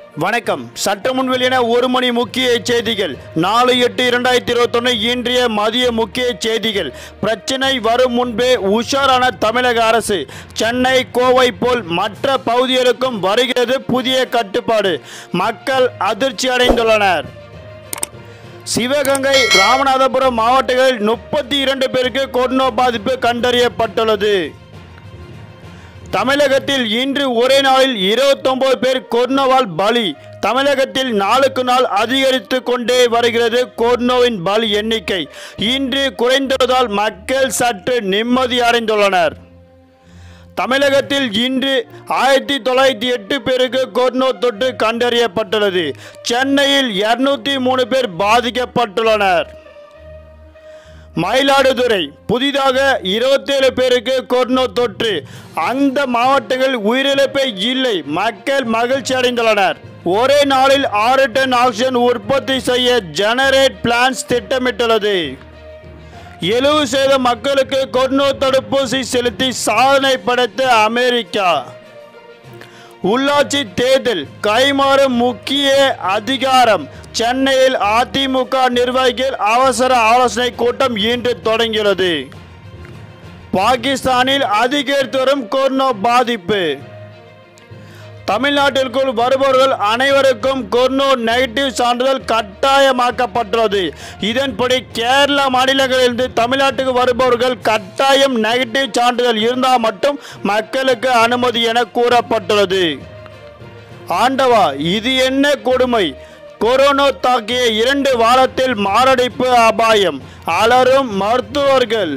வணக்கம் சட்ட முன் வெளியான ஒரு மணி முக்கிய செய்திகள் நாலு எட்டு இரண்டாயிரத்தி இருபத்தொன்னு இன்றைய மதிய முக்கிய செய்திகள் பிரச்சினை வரும் முன்பே உஷாரான தமிழக அரசு சென்னை கோவை போல் மற்ற பகுதிகளுக்கும் வருகிறது புதிய கட்டுப்பாடு மக்கள் அதிர்ச்சி அடைந்துள்ளனர் சிவகங்கை ராமநாதபுரம் மாவட்டங்களில் முப்பத்தி இரண்டு பேருக்கு கொரோனா பாதிப்பு கண்டறியப்பட்டுள்ளது தமிழகத்தில் இன்று ஒரே நாளில் 29 பேர் கொரோனாவால் பலி தமிழகத்தில் நாளுக்கு நாள் அதிகரித்து கொண்டே வருகிறது கொரோனாவின் பலி எண்ணிக்கை இன்று குறைந்துள்ளதால் மக்கள் சற்று நிம்மதி அடைந்துள்ளனர் தமிழகத்தில் இன்று ஆயிரத்தி தொள்ளாயிரத்தி எட்டு பேருக்கு கொரோனா தொற்று கண்டறியப்பட்டுள்ளது சென்னையில் இருநூத்தி மூணு பேர் பாதிக்கப்பட்டுள்ளனர் மயிலாடுதுறை புதிதாக இருபத்தேழு பேருக்கு கொரோனா தொற்று அந்த மாவட்டங்கள் உயிரிழப்பே இல்லை மக்கள் மகிழ்ச்சி அடைந்துள்ளனர் ஒரே நாளில் ஆறு டன் ஆக்சிஜன் உற்பத்தி செய்ய ஜெனரேட் பிளான்ஸ் திட்டமிட்டுள்ளது எழுபது சதவீத மக்களுக்கு கொரோனா தடுப்பூசி செலுத்தி சாதனை படைத்த அமெரிக்கா உள்ளாட்சி தேர்தல் கைமாறும் முக்கிய அதிகாரம் சென்னையில் அதிமுக நிர்வாகிகள் அவசர ஆலோசனை கூட்டம் இன்று தொடங்கியுள்ளது பாகிஸ்தானில் அதிகரித்து வரும் கொரோனா பாதிப்பு தமிழ்நாட்டிற்குள் வருபவர்கள் அனைவருக்கும் கொரோனா நெகட்டிவ் சான்றிதழ் கட்டாயமாக்கப்பட்டுள்ளது இதன்படி கேரள மாநிலங்களிலிருந்து தமிழ்நாட்டுக்கு வருபவர்கள் கட்டாயம் நெகட்டிவ் சான்றிதழ் இருந்தால் மட்டும் மக்களுக்கு அனுமதி என கூறப்பட்டுள்ளது ஆண்டவா இது என்ன கொடுமை கொரோனா தாக்கிய இரண்டு வாரத்தில் மாரடைப்பு அபாயம் அலரும் மருத்துவர்கள்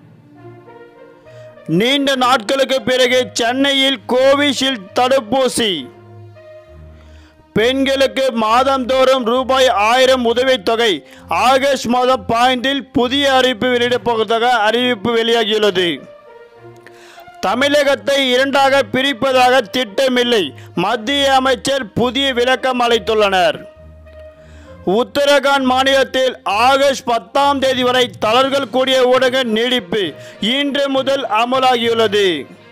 நீண்ட நாட்களுக்கு பிறகு சென்னையில் கோவிஷீல்டு தடுப்பூசி பெண்களுக்கு மாதந்தோறும் ரூபாய் ஆயிரம் உதவித்தொகை ஆகஸ்ட் மாதம் பாயிண்டில் புதிய அறிவிப்பு வெளியிடப்போவதாக அறிவிப்பு வெளியாகியுள்ளது தமிழகத்தை இரண்டாக பிரிப்பதாக திட்டமில்லை மத்திய அமைச்சர் புதிய விளக்கம் அளித்துள்ளனர் உத்தரகாண்ட் மாநிலத்தில் ஆகஸ்ட் பத்தாம் தேதி வரை தளர்கள் கூடிய ஊடக நீடிப்பு இன்று முதல் அமலாகியுள்ளது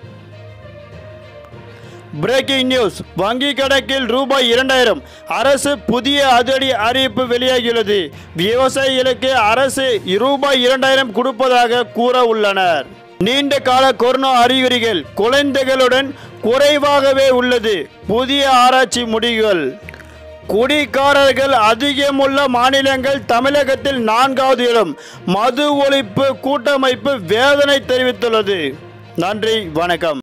பிரேக்கிங் நியூஸ் வங்கி கணக்கில் ரூபாய் இரண்டாயிரம் அரசு புதிய அதிரடி அறிவிப்பு வெளியாகியுள்ளது விவசாயிகளுக்கு அரசு ரூபாய் இரண்டாயிரம் கொடுப்பதாக கூற உள்ளனர் நீண்ட கால கொரோனா அறிகுறிகள் குழந்தைகளுடன் குறைவாகவே உள்ளது புதிய ஆராய்ச்சி முடிவுகள் குடிகாரர்கள் அதிகமுள்ள மாநிலங்கள் தமிழகத்தில் நான்காவது இடம் மது ஒழிப்பு கூட்டமைப்பு வேதனை தெரிவித்துள்ளது நன்றி வணக்கம்